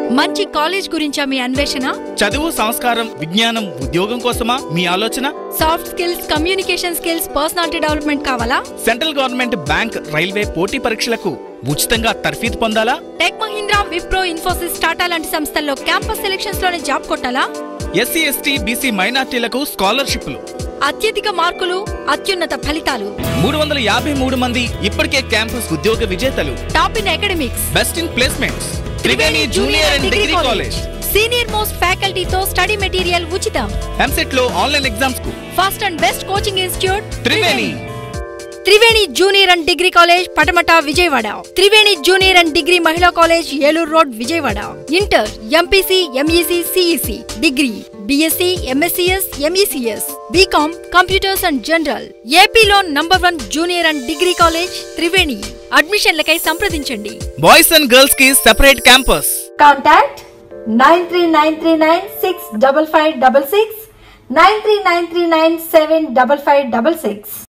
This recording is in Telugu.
మంచి కాలేజ్ గురించా మీ అన్వేషణ చదువు సంస్కారం విజ్ఞానం ఉద్యోగం కోసమా మీ ఆలోచన soft skills communication skills personality development కావాలా సెంట్రల్ గవర్నమెంట్ బ్యాంక్ రైల్వే పోటీ పరీక్షలకు ఉచితంగా తర్ఫీదు పొందాలా టెక్ మహీంద్రా విప్రో ఇన్ఫోసిస్ టాటా లాంటి సంస్థల్లో క్యాంపస్ సెలక్షన్స్ లోనే జాబ్ కొట్టాలా ఎస్సీ ఎస్టీ బీసీ మైనార్టీలకు స్కాలర్షిప్లు అత్యధిక మార్కులు అత్యున్నత ఫలితాలు మూడు వందల యాభై మూడు మంది ఇప్పటికే క్యాంపస్ ఉద్యోగ విజేతలు top in academics best in placements Triveni junior and degree college senior most ఫ్యాకల్టీతో స్టడీ మెటీరియల్ ఉచితం ఎంసెట్ లో ఆన్లైన్ ఎగ్జామ్స్ కు first and best coaching institute Triveni Triveni junior and degree college Patamata Vijayawada Triveni junior and degree మహిళా college Eluru road Vijayawada inter MPC MEC CEC degree BSc MSCS MECS BCom computers and general ఏపీలో number one junior and degree college Triveni అడ్మిషన్లకై సంప్రదించండి బాయ్స్ అండ్ గర్ల్స్ కి సెపరేట్ క్యాంపస్ Contact 93939 65566 93939 75566.